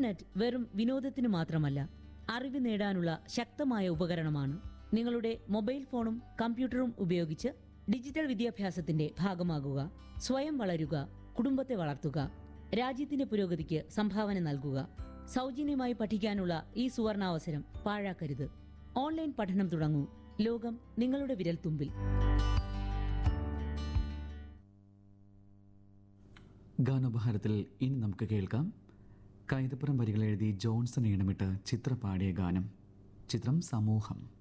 internet വെറും വിനോദത്തിന് മാത്രമല്ല അറിവ് നേടാനുള്ള ശക്തമായ ഉപകരണമാണ് നിങ്ങളുടെ മൊബൈൽ ഫോണും കമ്പ്യൂട്ടറും ഉപയോഗിച്ച് ഡിജിറ്റൽ വിദ്യാഭ്യാസത്തിന്റെ ഭാഗമാകുക സ്വയം വളരുക കുടുംബത്തെ വളർത്തുക രാജ്യത്തിന്റെ പുരോഗതിക്ക് സംഭാവന നൽകുക സൗജന്യമായി പഠിക്കാനുള്ള ഈ സുവർണാവസരം പാഴാക്കരുത് ഓൺലൈൻ പഠനം തുടങ്ങൂ ലോകം നിങ്ങളുടെ വിരൽത്തുമ്പിൽ ഗാനോപഹാരത്തിൽ ഇനി നമുക്ക് കേൾക്കാം കൈതപ്പുറം വരികൾ എഴുതി ജോൺസൺ ഈണമിട്ട് ചിത്ര പാടിയ ഗാനം ചിത്രം സമൂഹം